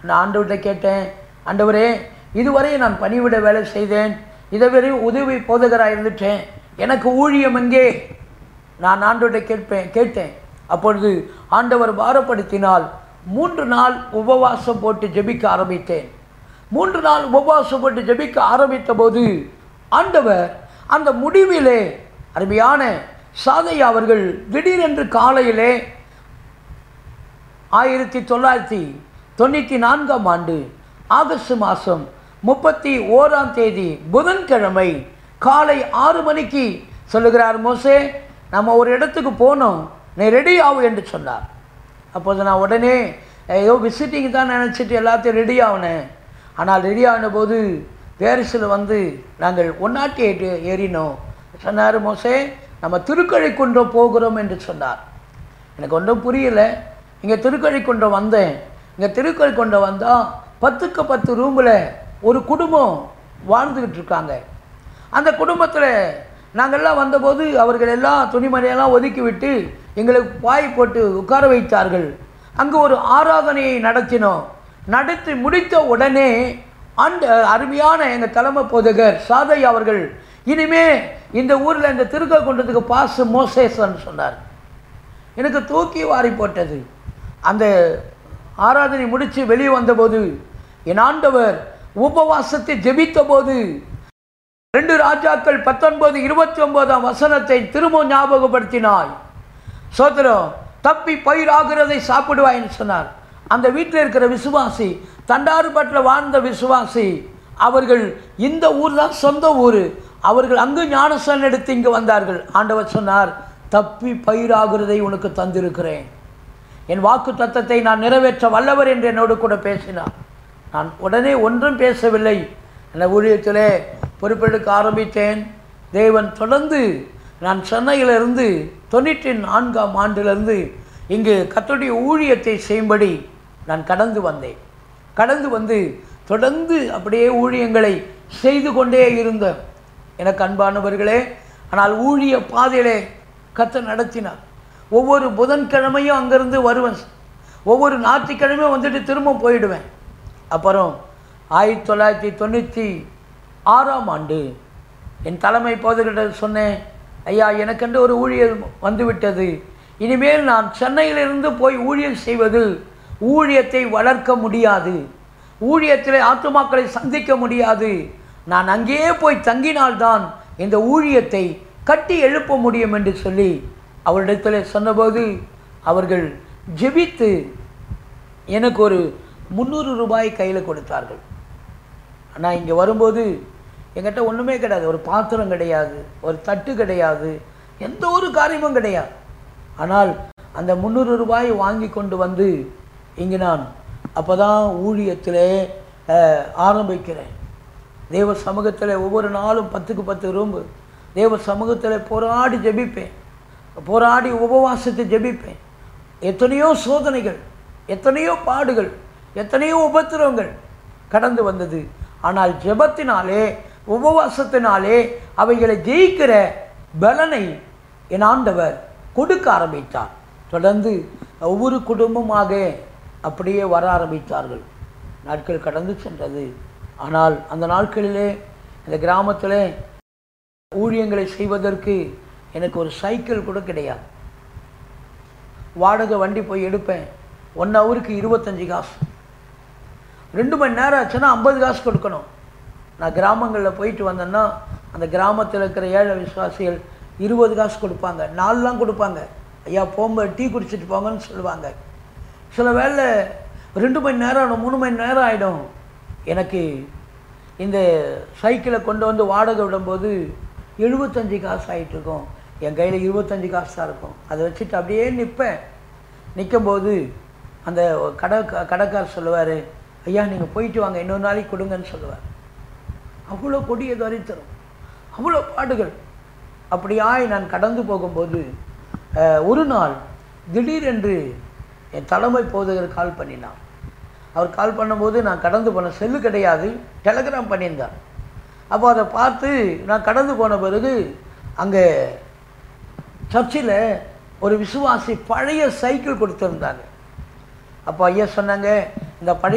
நான் ஆண்டவர்கிட்ட கேட்டேன் ஆண்டவரே இதுவரை நான் பணிவிட வேலை செய்தேன் இதுவரை உதவி போதகராக இருந்துட்டேன் எனக்கு ஊழியம் எங்கே நான் ஆண்டவர்கிட்ட கேட்பேன் கேட்டேன் அப்பொழுது ஆண்டவர் பாரப்படுத்தினால் மூன்று நாள் உபவாசம் போட்டு ஜெபிக்க ஆரம்பித்தேன் மூன்று நாள் உபவாசம் போட்டு ஜெபிக்க ஆரம்பித்த போது ஆண்டவர் அந்த முடிவிலே அருமையான சாதையா அவர்கள் திடீரென்று காலையிலே ஆயிரத்தி தொள்ளாயிரத்தி தொண்ணூற்றி நான்காம் ஆண்டு ஆகஸ்ட் மாதம் முப்பத்தி ஓராம் தேதி புதன்கிழமை காலை ஆறு மணிக்கு சொல்லுகிறார் மோசே நம்ம ஒரு இடத்துக்கு போனோம் நீ ரெடி ஆகு என்று சொன்னார் அப்போது நான் உடனே ஏதோ விசிட்டிங் தான் நினச்சிட்டு எல்லாத்தையும் ரெடி ஆகினேன் ஆனால் ரெடி ஆன போது பேரிஸில் வந்து நாங்கள் ஒன் நாட்டி எயிட் ஏறினோம் சொன்னார் மோசே நம்ம திருக்கழிக்குன்றம் போகிறோம் என்று சொன்னார் எனக்கு ஒன்றும் புரியல இங்கே திருக்கழிக்குன்றம் வந்தேன் இங்கே திருக்கழிக்குன்றம் வந்தால் பத்துக்கு பத்து ரூமில் ஒரு குடும்பம் வாழ்ந்துக்கிட்டு இருக்காங்க அந்த குடும்பத்தில் நாங்கள்லாம் வந்தபோது அவர்கள் எல்லாம் துணிமணியெல்லாம் ஒதுக்கி விட்டு எங்களுக்கு பாய் போட்டு உட்கார வைத்தார்கள் அங்கே ஒரு ஆராதனையை நடத்தினோம் நடத்தி முடித்த உடனே அந்த அருமையான எங்கள் தலைமை போதகர் சாதை அவர்கள் இனிமே இந்த ஊரில் இந்த திருக்ககுண்டத்துக்கு பாசு மோசேசன் சொன்னார் எனக்கு தூக்கி வாரி போட்டது அந்த ஆராதனை முடித்து வெளியே வந்தபோது என் ஆண்டவர் உபவாசத்தை ஜெபித்த போது ரெண்டு ராஜாக்கள் பத்தொன்பது இருபத்தி ஒன்பதாம் வசனத்தை திரும்ப ஞாபகப்படுத்தினாய் சோதரம் தப்பி பயிராகிறதை சாப்பிடுவாய்ன்னு சொன்னார் அந்த வீட்டில் இருக்கிற விசுவாசி தண்டாறுபட்டில் வாழ்ந்த விசுவாசி அவர்கள் இந்த ஊர் தான் சொந்த ஊர் அவர்கள் அங்கு ஞானசன் எடுத்து இங்கு வந்தார்கள் ஆண்டவர் சொன்னார் தப்பி பயிராகிறதை உனக்கு தந்திருக்கிறேன் என் வாக்கு தத்தத்தை நான் நிறைவேற்ற வல்லவர் என்று என்னோடு கூட பேசினார் நான் உடனே ஒன்றும் பேசவில்லை அந்த ஊழியத்திலே பொறுப்பெடுக்க ஆரம்பித்தேன் தேவன் தொடர்ந்து நான் சென்னையிலிருந்து தொண்ணூற்றி நான்காம் ஆண்டிலிருந்து இங்கு கத்தோடைய ஊழியத்தை செய்யும்படி நான் கடந்து வந்தேன் கடந்து வந்து தொடர்ந்து அப்படியே ஊழியங்களை செய்து கொண்டே இருந்தேன் எனக்கு அன்பானவர்களே ஆனால் ஊழிய பாதையிலே கத்த நடத்தினார் ஒவ்வொரு புதன்கிழமையும் அங்கேருந்து வருவேன் ஒவ்வொரு ஞாயிற்றுக்கிழமையும் வந்துட்டு திரும்ப போயிடுவேன் அப்புறம் ஆயிரத்தி தொள்ளாயிரத்தி தொண்ணூற்றி ஆறாம் ஆண்டு என் தலைமை போதகிட்ட சொன்னேன் ஐயா எனக்கென்று ஒரு ஊழியர் வந்துவிட்டது இனிமேல் நான் சென்னையிலிருந்து போய் ஊழியர் செய்வது ஊழியத்தை வளர்க்க முடியாது ஊழியத்தில் ஆத்துமாக்களை சந்திக்க முடியாது நான் அங்கேயே போய் தங்கினால்தான் இந்த ஊழியத்தை கட்டி எழுப்ப முடியும் என்று சொல்லி அவரிடத்தில் சொன்னபோது அவர்கள் ஜெபித்து எனக்கு ஒரு முந்நூறு ரூபாய் கையில் கொடுத்தார்கள் ஆனால் இங்கே வரும்போது என்கிட்ட ஒன்றுமே கிடையாது ஒரு பாத்திரம் கிடையாது ஒரு தட்டு கிடையாது எந்த ஒரு காரியமும் கிடையாது ஆனால் அந்த முந்நூறு ரூபாய் வாங்கி கொண்டு வந்து இங்கே நான் அப்போ தான் ஊழியத்தில் அஹ், ஆரம்பிக்கிறேன் தேவ சமூகத்தில் ஒவ்வொரு நாளும் பத்துக்கு பத்து ரூம்பு தேவ சமூகத்தில் போராடி ஜெபிப்பேன் போராடி உபவாசத்தை ஜெபிப்பேன் எத்தனையோ சோதனைகள் எத்தனையோ பாடுகள் எத்தனையோ உபத்திரவங்கள் கடந்து வந்தது ஆனால் ஜெபத்தினாலே உபவாசத்தினாலே அவைகளை ஜெயிக்கிற பலனை என் ஆண்டவர் கொடுக்க ஆரம்பித்தார் தொடர்ந்து ஒவ்வொரு குடும்பமாக அப்படியே வர ஆரம்பித்தார்கள் நாட்கள் கடந்து சென்றது ஆனால் அந்த நாட்களிலே இந்த கிராமத்தில் ஊழியங்களை செய்வதற்கு எனக்கு ஒரு சைக்கிள் கூட கிடையாது வாடகை வண்டி போய் எடுப்பேன் ஒன் ஹவருக்கு இருபத்தஞ்சி காசு ரெண்டு மணி நேரம் ஆச்சுன்னா ஐம்பது காசு கொடுக்கணும் நான் கிராமங்களில் போயிட்டு வந்தேன்னா அந்த கிராமத்தில் இருக்கிற ஏழை விசுவாசிகள் இருபது காசு கொடுப்பாங்க நாலுலாம் கொடுப்பாங்க ஐயா போகும்போது டீ குடிச்சிட்டு போங்கன்னு சொல்லுவாங்க சில வேளை ரெண்டு மணி நேரம் ஆகிடும் மூணு மணி நேரம் ஆகிடும் எனக்கு இந்த சைக்கிளை கொண்டு வந்து வாடகை விடும்போது எழுபத்தஞ்சி காசு ஆகிட்டு இருக்கும் என் கையில் இருபத்தஞ்சி காசு தான் இருக்கும் அதை வச்சுட்டு அப்படியே நிற்பேன் நிற்கும்போது அந்த கடை கடைக்காரர் சொல்லுவார் ஐயா நீங்கள் போயிட்டு வாங்க இன்னொரு நாளைக்கு கொடுங்கன்னு சொல்லுவார் அவ்வளோ கொடிய தரித்திரம் அவ்வளோ பாடுகள் அப்படியாய் நான் கடந்து போகும்போது அஹ், ஒரு நாள் திடீரென்று என் தலைமை போதகர் கால் பண்ணினார் அவர் கால் பண்ணும்போது நான் கடந்து போன செல்லு கிடையாது டெலகிராம் பண்ணியிருந்தார் அப்போ அதை பார்த்து நான் கடந்து போன பிறகு அங்கே சர்ச்சில் ஒரு விசுவாசி பழைய சைக்கிள் கொடுத்துருந்தாங்க அப்போ ஐயா சொன்னாங்க இந்த பழைய